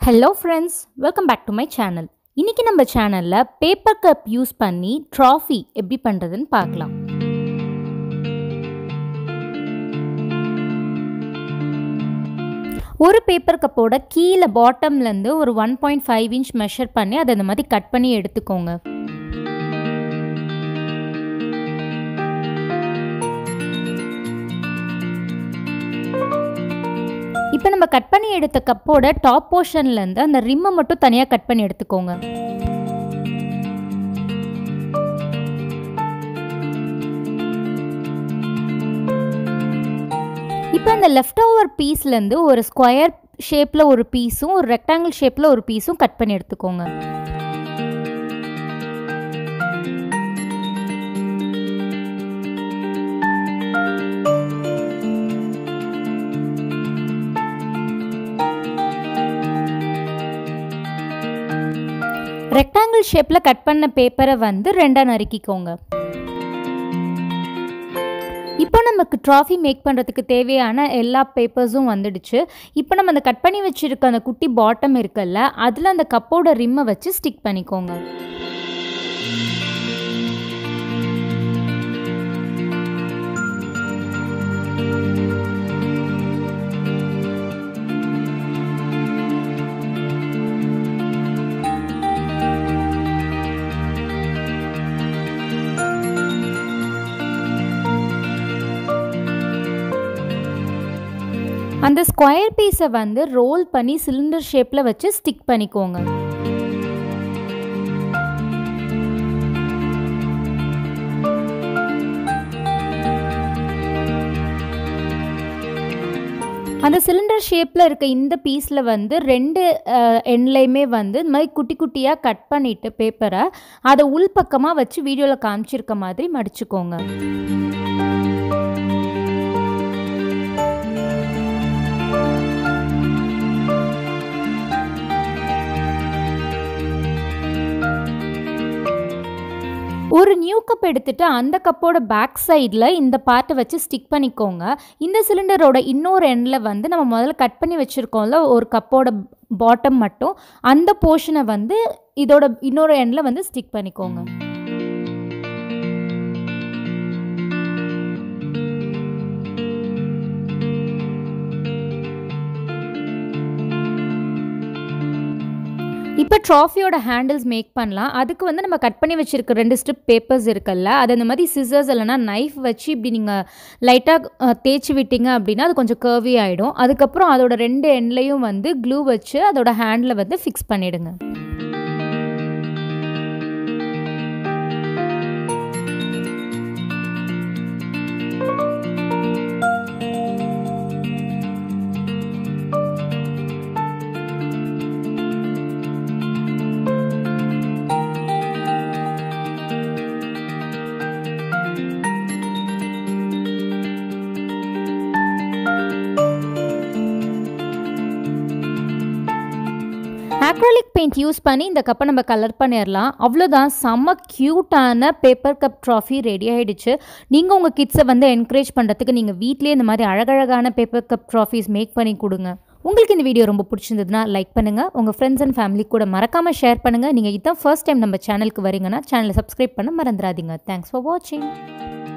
hello friends welcome back to my channel இன்றைக்கி நம்ம சேனலில் பேப்பர் கப் யூஸ் பண்ணி ட்ராஃபி எப்படி பண்ணுறதுன்னு பார்க்கலாம் ஒரு பேப்பர் கப்போட கீழே பாட்டம்லேருந்து ஒரு one point five inch measure பண்ணி அதை இந்த மாதிரி கட் பண்ணி எடுத்துக்கோங்க இப்போ நம்ம கட் பண்ணி எடுத்த கப்போட டாப் போர்ஷன்லேருந்து அந்த ரிம்மை மட்டும் தனியாக கட் பண்ணி எடுத்துக்கோங்க இப்போ அந்த லெஃப்ட் ஓவர் பீஸ்லேருந்து ஒரு ஸ்கொயர் ஷேப்பில் ஒரு பீஸும் ஒரு ரெக்டாங்கிள் ஷேப்பில் ஒரு பீஸும் கட் பண்ணி எடுத்துக்கோங்க ரெக்டாங்கிள் ஷேப்பில் கட் பண்ண பேப்பரை வந்து ரெண்டாக நறுக்கிக்கோங்க இப்போ நமக்கு ட்ராஃபி மேக் பண்ணுறதுக்கு தேவையான எல்லா பேப்பர்ஸும் வந்துடுச்சு இப்போ நம்ம அந்த கட் பண்ணி வச்சுருக்க அந்த குட்டி பாட்டம் இருக்குல்ல அதில் அந்த கப்போட ரிம்மை வச்சு ஸ்டிக் பண்ணிக்கோங்க அந்த ஸ்கொயர் பீஸை வந்து ரோல் பண்ணி சிலிண்டர் ஷேப்பில் வச்சு ஸ்டிக் பண்ணிக்கோங்க அந்த சிலிண்டர் ஷேப்பில் இருக்க இந்த பீஸில் வந்து ரெண்டு எண்ட்லேயுமே வந்து இந்த மாதிரி குட்டி குட்டியாக கட் பண்ணிவிட்டு பேப்பரை அதை உள்பக்கமாக வச்சு வீடியோவில் காமிச்சிருக்க மாதிரி மடிச்சுக்கோங்க ஒரு நியூ கப் எடுத்துட்டு அந்த கப்போட பேக் சைடில் இந்த பார்ட்டை வச்சு ஸ்டிக் பண்ணிக்கோங்க இந்த சிலிண்டரோட இன்னொரு எண்டில் வந்து நம்ம முதல்ல கட் பண்ணி வச்சுருக்கோம்ல ஒரு கப்போட பாட்டம் மட்டும் அந்த போர்ஷனை வந்து இதோட இன்னொரு எண்டில் வந்து ஸ்டிக் பண்ணிக்கோங்க இப்போ ட்ராஃபியோட ஹேண்டில்ஸ் மேக் பண்ணலாம் அதுக்கு வந்து நம்ம கட் பண்ணி வச்சுருக்க ரெண்டு ஸ்ட்ரிப் பேப்பர்ஸ் இருக்குல்ல அது இந்த மாதிரி சிசர்ஸ் இல்லைனா நைஃப் வச்சு இப்படி நீங்கள் லைட்டாக தேய்ச்சி விட்டீங்க அப்படின்னா அது கொஞ்சம் கர்வி ஆகிடும் அதுக்கப்புறம் அதோட ரெண்டு எண்ட்லேயும் வந்து க்ளூ வச்சு அதோட ஹேண்டில் வந்து ஃபிக்ஸ் பண்ணிவிடுங்க ஆக்ரலிக் பெயிண்ட் யூஸ் பண்ணி இந்த கப்பை நம்ம கலர் பண்ணிடலாம் அவ்வளோதான் செம்ம க்யூட்டான பேப்பர் கப் ட்ராஃபி ரெடி ஆகிடுச்சு நீங்கள் உங்கள் கிட்ஸை வந்து என்கரேஜ் பண்ணுறதுக்கு நீங்கள் வீட்லேயே இந்த மாதிரி அழகழகான பேப்பர் கப் ட்ராஃபிஸ் மேக் பண்ணி கொடுங்க உங்களுக்கு இந்த வீடியோ ரொம்ப பிடிச்சிருந்ததுன்னா லைக் பண்ணுங்கள் உங்கள் ஃப்ரெண்ட்ஸ் அண்ட் ஃபேமிலி கூட மறக்காமல் ஷேர் பண்ணுங்கள் நீங்கள் இதான் ஃபர்ஸ்ட் டைம் நம்ம சேனலுக்கு வரீங்கன்னா சேனலை சப்ஸ்கிரைப் பண்ண மறந்துடாதீங்க தேங்க்ஸ் ஃபார் வாட்சிங்